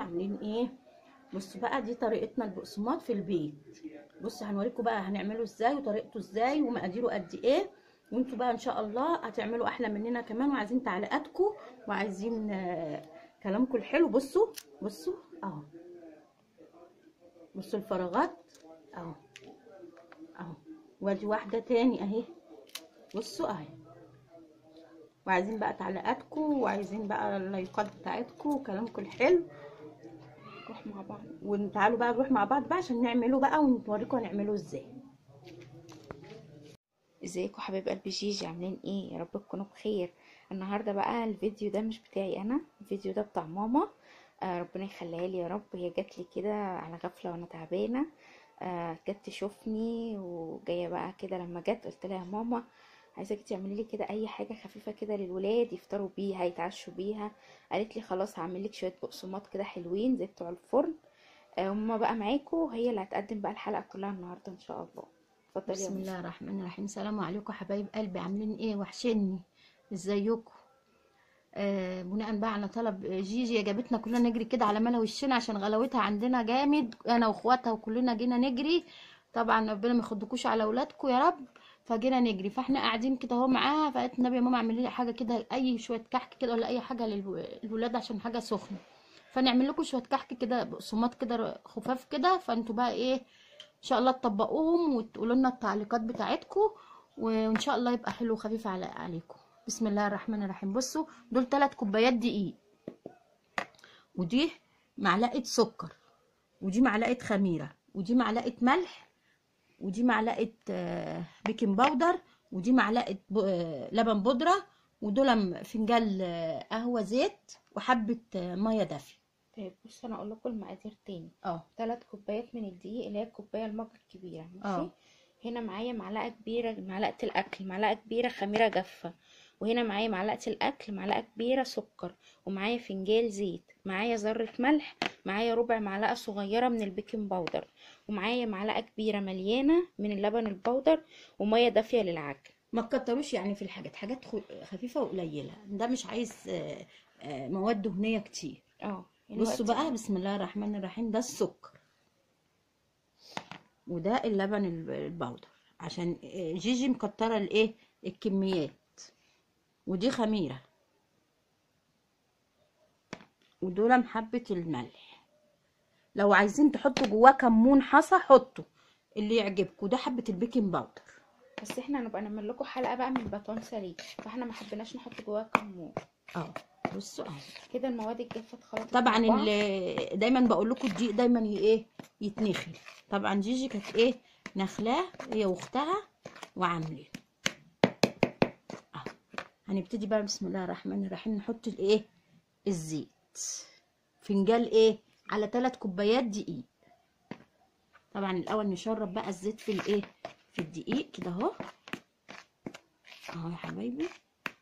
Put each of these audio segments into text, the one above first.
عاملين ايه بصوا بقى دي طريقتنا البقسماط في البيت بصوا هنوريكم بقى هنعمله ازاي وطريقته ازاي ومقاديره قد ايه وانتوا بقى ان شاء الله هتعملوا احلى مننا كمان وعايزين تعليقاتكم وعايزين آه، كلامكم الحلو بصوا بصوا اهو بصوا الفراغات اهو اهو وادي واحده تاني اهي بصوا اهي وعايزين بقى تعليقاتكم وعايزين بقى اللايكات بتاعتكم وكلامكم الحلو نروح مع بعض وتعالوا بقى نروح مع بعض بقى عشان نعمله بقى ونوريكم هنعمله ازاي ازيكم حبايب قلبي جيجي عاملين ايه يا رب تكونوا بخير النهارده بقى الفيديو ده مش بتاعي انا الفيديو ده بتاع ماما آه ربنا يخليها لي يا رب هي جات لي كده على غفله وانا تعبانه آه جت تشوفني وجايه بقى كده لما جت قلت لها يا ماما عايزاكي تعملي لي كده اي حاجه خفيفه كده للولاد يفطروا بيها يتعشوا بيها قالت لي خلاص هعمل لك شويه بقسماط كده حلوين زي بتوع الفرن آه وماما بقى معاكم هي اللي هتقدم بقى الحلقه كلها النهارده ان شاء الله اتفضلي يا بسم ماما. الله الرحمن الرحيم السلام عليكم حبايب قلبي عاملين ايه وحشني ازيكم آه بناء بقى على طلب جيجي جابتنا كلنا نجري كده على ملا وشنا عشان غلاوتها عندنا جامد انا واخواتها وكلنا جينا نجري طبعا ربنا ما يخدكوش على اولادكم يا رب فجينا نجري فاحنا قاعدين كده اهو معاها فقالت النبي يا ماما اعملي لي حاجه كده اي شويه كحك كده ولا اي حاجه للو- للولاد عشان حاجه سخنه فنعمل لكم شويه كحك كده بقسماط كده خفاف كده فانتوا بقى ايه ان شاء الله تطبقوهم وتقولوا لنا التعليقات بتاعتكم وان شاء الله يبقى حلو وخفيف على عليكم بسم الله الرحمن الرحيم بصوا دول ثلاث كوبايات دقيق ودي معلقه سكر ودي معلقه خميره ودي معلقه ملح ودي معلقه آه، بيكنج باودر ودي معلقه ب- آه، لبن بودره ودول فنجان آه، قهوه زيت وحبه آه، ميه دافيه طيب بص انا اقول لكم المقادير تاني اه ثلاث كوبايات من الدقيق اللي هي الكوبايه المج الكبيره ماشي اه. هنا معايا معلقه كبيره معلقه الاكل معلقه كبيره خميره جافه وهنا معايا معلقه الاكل معلقه كبيره سكر ومعايا فنجان زيت معايا ذره ملح معايا ربع معلقه صغيره من البيكنج باودر ومعايا معلقه كبيره مليانه من اللبن البودر وميه دافيه للعجن ما تكتروش يعني في الحاجات حاجات خ- خفيفه وقليله ده مش عايز آه، آه، مواد دهنيه كتير اه بصوا دلوقتي بقى بسم الله الرحمن الرحيم ده السكر وده اللبن الب- البودر عشان آه، جيجي مكتره الايه الكميات ودي خميره ودول محبه الملح لو عايزين تحطوا جواه كمون حصى حطوا اللي يعجبكم ده حبه البيكنج باودر بس احنا هنبقى نعمل لكم حلقه بقى من باتون ساليه فاحنا ما حبيناش نحط جواها كمون اه بصوا اهو كده المواد الجافه اتخلطت طبعا مع بعض. اللي دايما بقول لكم الدقيق دايما ي- ايه يتنخل طبعا جيجي كانت ايه نخلاه هي واختها وعاملين اهو هنبتدي بقى بسم الله الرحمن الرحيم نحط الايه الزيت فنجان ايه على ثلاث كوبايات دقيق طبعا الاول نشرب بقى الزيت في الايه في الدقيق كده اهو اهو يا حبايبي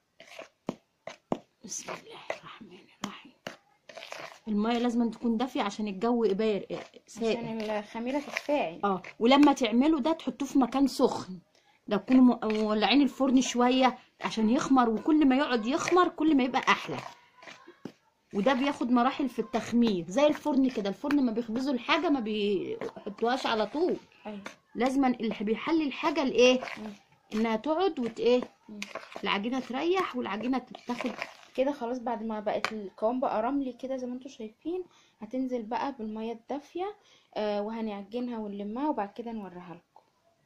بسم الله الرحمن الرحيم الميه لازم تكون دافيه عشان الجو يبقى ساقع عشان الخميره تتفاعل اه ولما تعملوا ده تحطوه في مكان سخن ده تكونوا م- مولعين الفرن شويه عشان يخمر وكل ما يقعد يخمر كل ما يبقى احلى وده بياخد مراحل في التخمير زي الفرن كده الفرن ما بيخبزوا الحاجه ما بيحطوهاش على طول ايوه لازما اللي بيحلي الحاجه الايه مم. انها تقعد وت ايه مم. العجينه تريح والعجينه تاخد كده خلاص بعد ما بقت القوام بقى رملي كده زي ما انتم شايفين هتنزل بقى بالميه الدافيه آه وهنعجنها ونلمها وبعد كده نوريها لكم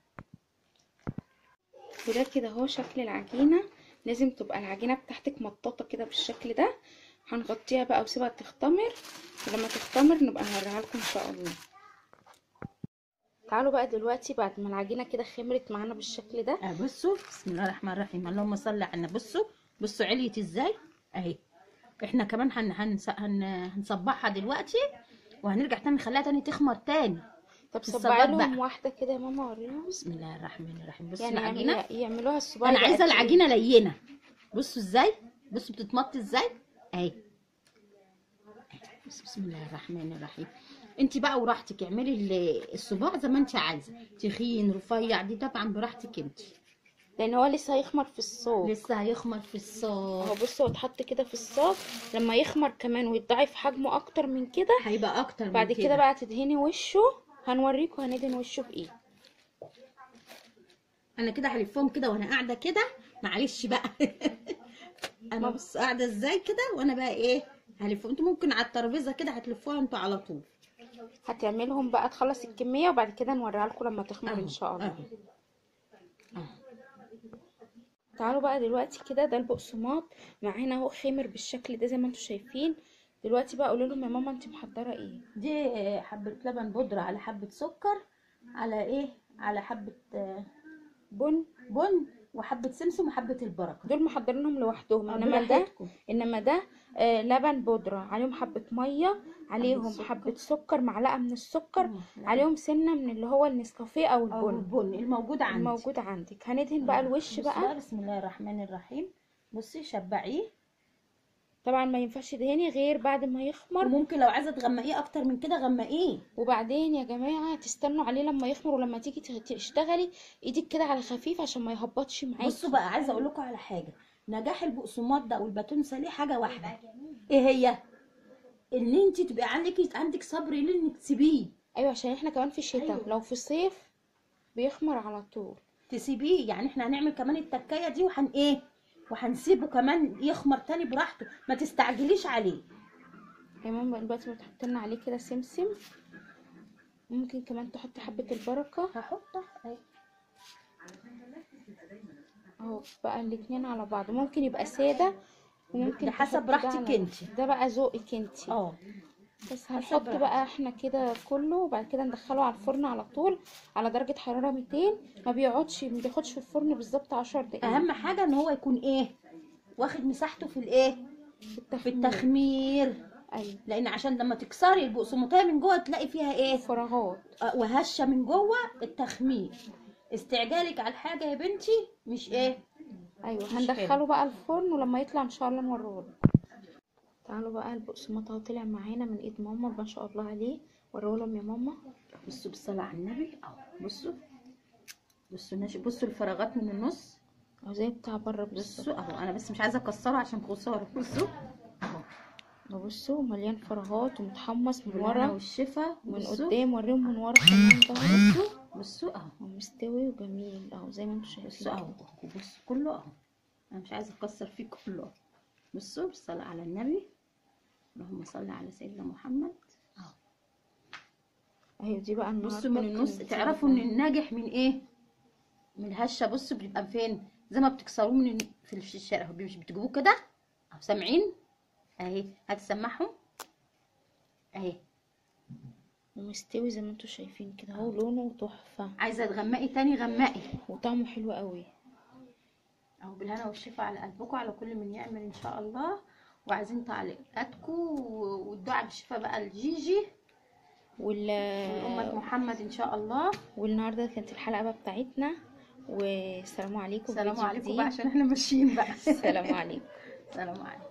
وده كده اهو شكل العجينه لازم تبقى العجينه بتاعتك مطاطه كده بالشكل ده هنغطيها بقى وسيبها تختمر ولما تختمر نبقى نوريها لكم ان شاء الله تعالوا بقى دلوقتي بعد ما العجينه كده خمرت معانا بالشكل ده آه بصوا بسم الله الرحمن الرحيم اللهم صل على النبي بصوا بصوا عليت ازاي اهي احنا كمان هن هنص... هن... هنصبعها دلوقتي وهنرجع تاني نخليها تاني تخمر تاني طب الصباط صبعي لهم بقى. واحده كده يا ماما وريهم بسم الله الرحمن الرحيم بصوا يعني العجينه يعمل- يعملوها الصباع انا يبقى عايزه قد إيه؟ العجينه لينه بصوا ازاي بصوا بتتمط ازاي اهي بس بسم الله الرحمن الرحيم انت بقى وراحتك اعملي ال- الصباع زي ما انت عايزه تخين رفيع دي طبعا براحتك انت لان هو لسه هيخمر في الصوص لسه هيخمر في اهو الصوص بصوا اتحط كده في الصاج لما يخمر كمان ويتضاعف حجمه اكتر من كده هيبقى اكتر من بعد كده بقى تدهني وشه هنوريكم هندهن وشه بايه انا كده هلفهم كده وانا قاعده كده معلش بقى انا بص قاعده ازاي كده وانا بقى ايه هلفهم انتوا ممكن على الترابيزه كده هتلفوها انتوا على طول هتعملهم بقى تخلص الكميه وبعد كده نوريها لكم لما تخمر أهو، ان شاء الله أهو. أهو. تعالوا بقى دلوقتي كده ده البقسماط معانا اهو خمر بالشكل ده زي ما انتم شايفين دلوقتي بقى قولوا لهم يا ماما انت محضره ايه دي حبه لبن بودره على حبه سكر على ايه على حبه آه، بن بن وحبه سمسم وحبه البركه دول محضرينهم لوحدهم آه، انما ده براحتكم. انما ده آه لبن بودره عليهم حبه ميه عليهم سكر. حبه سكر معلقه من السكر مم. عليهم سنه من اللي هو النسكافيه او او البن البن الموجود عندي الموجود عندك هندهن بقى الوش بصي بقى بسم الله الرحمن الرحيم بصي شبعيه طبعا ما ينفعش تدهني غير بعد ما يخمر وممكن لو عايزه تغمقيه اكتر من كده غمقيه وبعدين يا جماعه تستنوا عليه لما يخمر ولما تيجي تغ- تشتغلي ايدك كده على خفيف عشان ما يهبطش معاكي بصوا بقى عايزه اقول لكم على حاجه نجاح البقسماط ده والباتون ساليه حاجه واحده ايه هي ان انت تبقى عندك عندك صبر ليه انك تسيبيه ايوه عشان احنا كمان في الشتاء أيوة. لو في الصيف بيخمر على طول تسيبيه يعني احنا هنعمل كمان التكايه دي وهن ايه وهنسيبه كمان يخمر تاني براحته ما تستعجليش عليه يا ماما دلوقتي بتحط لنا عليه كده سمسم ممكن كمان تحطي حبه البركه هحطه اهي اهو بقى الاتنين على بعض ممكن يبقى ساده وممكن ده حسب تحطي ده راحتك على- انتي. ده بقى ذوقك انتي اه بس هنحط راحتك. بقى احنا كده كله وبعد كده ندخله على الفرن على طول على درجة حرارة 200 ما بيقعدش ما بياخدش في الفرن بالظبط 10 دقايق اهم حاجه ان هو يكون ايه واخد مساحته في الايه في في التخمير التخمير ايوه لان عشان لما تكسري البقسماطيه من جوه تلاقي فيها ايه فراغات آه، وهشه من جوه التخمير استعجالك على الحاجه يا بنتي مش ايه ايوه مش هندخله بقى الفرن ولما يطلع ان شاء الله نوريه تعالوا بقى البقسماط اهو طلع معانا من ايد ماما ما شاء الله عليه وريه لهم يا ماما بصوا بالصلاه على النبي اهو بصوا بصوا ناشف بصوا الفراغات من النص اهو زي بتاع بره بالظبط بصوا اهو انا بس مش عايزه اكسره عشان خساره بصوا اهو اهو بصوا مليان فراغات ومتحمص من بالهنا ورا والشفا ومن بصوا قدام وريهم من ورا كمان ظهره بصوا بصوا اهو ومستوي وجميل اهو زي ما انتم شايفين بصوا اهو كده. بصوا كله اهو انا مش عايزه اكسر فيه كله اهو بصوا بالصلاه على النبي اللهم صل على سيدنا محمد اهو اهي دي بقى النهارده بصوا من النص كانت تعرفوا ان الناجح من ايه من الهشه بصوا بيبقى فين زي ما بتكسروه من في الشارع اهو مش بتجيبوه كده اهو سامعين اهي هتسمعهم اهي ومستوي زي ما انتم شايفين كده اهو لونه تحفه عايزه تغمقي تاني غمقي وطعمه حلو قوي اهو بالهنا والشفا على قلبكم على كل من يعمل ان شاء الله وعايزين تعليقاتكم والدعاء بالشفا بقى لجيجي وال وأمة محمد إن شاء الله والنهارده كانت الحلقه بقى بتاعتنا والسلام عليكم السلام فيديو عليكم جديد. بقى عشان احنا ماشيين بقى السلام عليكم السلام عليكم